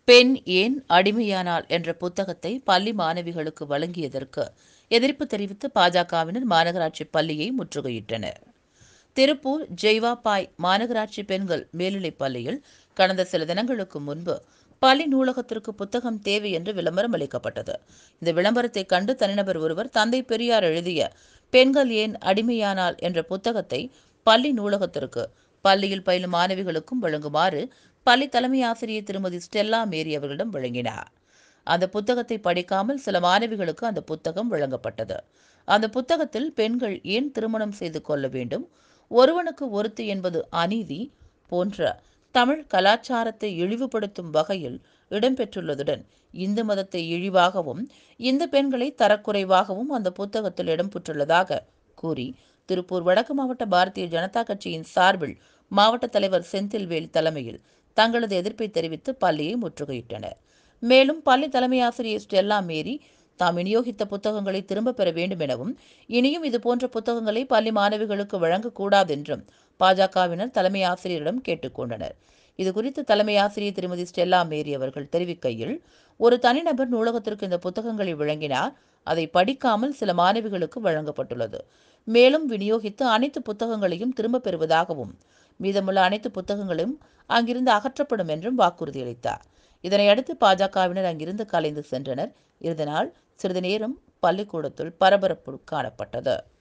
பெண் ஏன் அடிமையானாள் என்ற புத்தகத்தை பள்ளி மாணவிகளுக்கு வழங்கியதற்கு எதிர்ப்பு தெரிவித்து பாஜகவினர் மாநகராட்சி பள்ளியை முற்றுகையிட்டனர் திருப்பூர் ஜெய்வாபாய் மாநகராட்சி பெண்கள் மேல்நிலைப் பள்ளியில் கடந்த சில தினங்களுக்கு முன்பு பள்ளி நூலகத்திற்கு புத்தகம் தேவை என்று விளம்பரம் அளிக்கப்பட்டது இந்த விளம்பரத்தை கண்டு தனிநபர் ஒருவர் தந்தை பெரியார் எழுதிய பெண்கள் ஏன் அடிமையானால் என்ற புத்தகத்தை பள்ளி நூலகத்திற்கு பள்ளியில் பயிலும் மாணவிகளுக்கும் வழங்குமாறு பள்ளி தலைமை ஆசிரியர் திருமதி ஸ்டெல்லா மேரி அவர்களிடம் வழங்கினார் அந்த புத்தகத்தை படிக்காமல் சில மாணவிகளுக்கு அந்த புத்தகம் வழங்கப்பட்டது அந்த புத்தகத்தில் பெண்கள் ஏன் திருமணம் செய்து கொள்ள வேண்டும் ஒருவனுக்கு ஒருத்தி என்பது அநீதி போன்ற தமிழ் கலாச்சாரத்தை இழிவுபடுத்தும் வகையில் இடம்பெற்றுள்ளதுடன் இந்து மதத்தை இழிவாகவும் இந்த பெண்களை தரக்குறைவாகவும் அந்த புத்தகத்தில் இடம்பெற்றுள்ளதாக கூறி திருப்பூர் வடக்கு மாவட்ட பாரதிய ஜனதா கட்சியின் சார்பில் மாவட்ட தலைவர் செந்தில்வேல் தலைமையில் தங்களது எதிர்ப்பை தெரிவித்து பள்ளியை முற்றுகையிட்டனர் மேலும் பள்ளி தலைமை ஆசிரியர் ஸ்டெல்லா மேரி தாம் விநியோகித்த புத்தகங்களை திரும்பப் பெற வேண்டும் எனவும் இனியும் இதுபோன்ற புத்தகங்களை பள்ளி மாணவிகளுக்கு வழங்கக்கூடாது என்றும் பாஜகவினர் தலைமை ஆசிரியரிடம் கேட்டுக்கொண்டனர் இதுகுறித்து தலைமை ஆசிரியர் திருமதி ஸ்டெல்லா மேரி அவர்கள் தெரிவிக்கையில் ஒரு தனிநபர் நூலகத்திற்கு இந்த புத்தகங்களை வழங்கினார் அதை படிக்காமல் சில மாணவிகளுக்கு வழங்கப்பட்டுள்ளது மேலும் விநியோகித்து அனைத்து புத்தகங்களையும் திரும்பப் பெறுவதாகவும் மீதமுள்ள அனைத்து புத்தகங்களும் அங்கிருந்து அகற்றப்படும் என்றும் வாக்குறுதி அளித்தார் இதனையடுத்து பாஜகவினர் அங்கிருந்து கலைந்து சென்றனர் இதனால் சிறிது நேரம் பள்ளிக்கூடத்தில் பரபரப்பு காணப்பட்டது